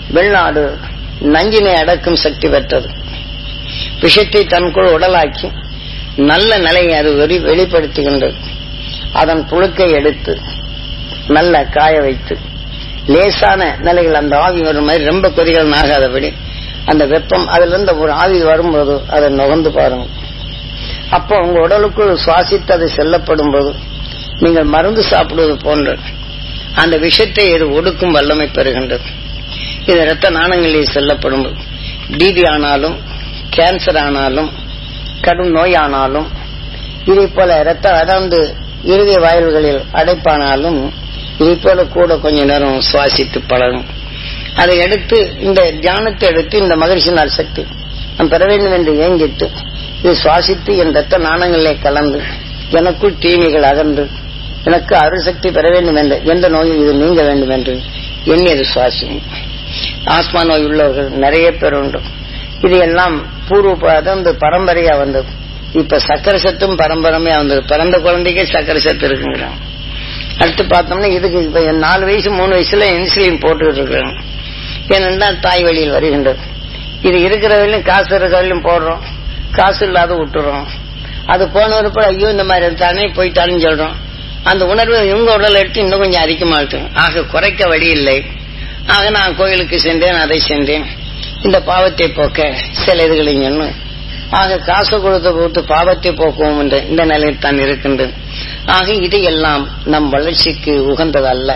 வெளிநாடு நஞ்சினை அடக்கும் சக்தி பெற்றது விஷத்தை தனக்குள் உடலாக்கி நல்ல நிலையை அது வெளி- வெளிப்படுத்துகின்றது அதன் புழுக்கை எடுத்து நல்ல காய வைத்து லேசான நிலையில் அந்த ஆவி வரும் மாதிரி ரொம்ப கொதிகள் ஆகாதபடி அந்த வெப்பம் அதுல இருந்து ஒரு ஆவி வரும்போது அதை நுகர்ந்து பாருங்க அப்போ உங்க உடலுக்குள் சுவாசித்து அது செல்லப்படும் போது நீங்கள் மருந்து சாப்பிடுவது போன்ற அந்த விஷத்தை இது ஒடுக்கும் வல்லமை பெறுகின்றது இது இரத்த நாணங்களில் செல்லப்படும் போது டிபி ஆனாலும் கேன்சர் ஆனாலும் கடும் நோய் ஆனாலும் இதை போல இரத்த அடர்ந்து இருதய வாயில்களில் அடைப்பானாலும் இதை போல கூட கொஞ்ச நேரம் சுவாசித்து பழகும் அதை எடுத்து இந்த தியானத்தை எடுத்து இந்த மகிழ்ச்சினால் சக்தி நாம் பெற வேண்டும் என்று ஏங்கிட்டு இது சுவாசித்து என் ரத்த நாணங்களிலே கலந்து எனக்குள் தீமைகள் அகன்று எனக்கு அருள் சக்தி பெற வேண்டும் என்று எந்த நோயும் இது நீங்க வேண்டும் என்று எண்ணி அது சுவாசியும் ஆஸ்மா நோய் உள்ளவர்கள் நிறைய பேர் உண்டு இது எல்லாம் பூர்வ அதாவது பரம்பரையா வந்தது இப்ப சக்கரை சத்தும் பரம்பரமையா வந்தது பிறந்த குழந்தைக்கே சக்கரை சத்து இருக்குங்கிறாங்க அடுத்து பார்த்தோம்னா இதுக்கு இப்ப நாலு வயசு மூணு வயசுல இன்சுலின் போட்டுக்கிட்டு இருக்கிறாங்க ஏனென்றால் தாய் வழியில் வருகின்றது இது இருக்கிற வரையிலும் காசு இருக்கிற வரையிலும் போடுறோம் காசு இல்லாத விட்டுறோம் அது போன ஒரு ஐயோ இந்த மாதிரி எடுத்தானே போயிட்டான்னு சொல்றோம் அந்த உணர்வு இவங்க உடல் எடுத்து இன்னும் கொஞ்சம் அதிகமா இருக்கு ஆக குறைக்க வழி இல்லை ஆக நான் கோயிலுக்கு சென்றேன் அதை சென்றேன் இந்த பாவத்தை போக்க சில இதுகளை சொன்னோம் ஆக காசு கொடுத்து போட்டு பாவத்தை போக்குவோம் என்ற இந்த நிலையில் தான் இருக்கின்றது ஆக இது எல்லாம் நம் வளர்ச்சிக்கு உகந்தது அல்ல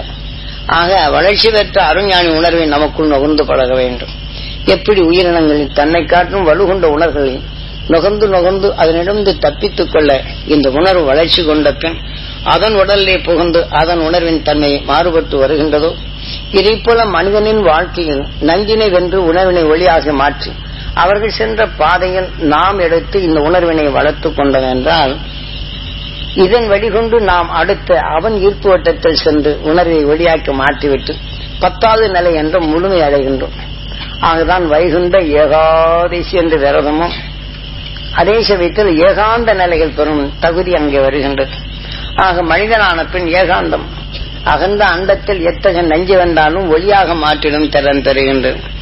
ஆக வளர்ச்சி பெற்ற அருஞானி உணர்வை நமக்குள் நுகர்ந்து பழக வேண்டும் எப்படி உயிரினங்களில் தன்னை காட்டும் வலுகொண்ட உணர்வுகளில் நுகர்ந்து நுகர்ந்து அதனிடமிருந்து தப்பித்துக் கொள்ள இந்த உணர்வு வளர்ச்சி கொண்ட பின் அதன் உடலிலே புகுந்து அதன் உணர்வின் தன்மை மாறுபட்டு வருகின்றதோ இதே போல மனிதனின் வாழ்க்கையில் நஞ்சினை வென்று உணர்வினை ஒளியாக மாற்றி அவர்கள் சென்ற பாதையில் நாம் எடுத்து இந்த உணர்வினை வளர்த்து கொண்டோம் என்றால் இதன் வழிகொண்டு நாம் அடுத்த அவன் ஈர்ப்பு வட்டத்தில் சென்று உணர்வை ஒளியாக்கி மாற்றிவிட்டு பத்தாவது நிலை என்ற முழுமை அடைகின்றோம் ஆகதான் வைகுண்ட ஏகாதசி என்ற விரதமும் அதே சமயத்தில் ஏகாந்த நிலைகள் பெறும் தகுதி அங்கே வருகின்றது ஆக மனிதனான பின் ஏகாந்தம் அகந்த அண்டத்தில் எத்தகைய நஞ்சு வந்தாலும் ஒளியாக மாற்றிடும் திறன் தருகின்றது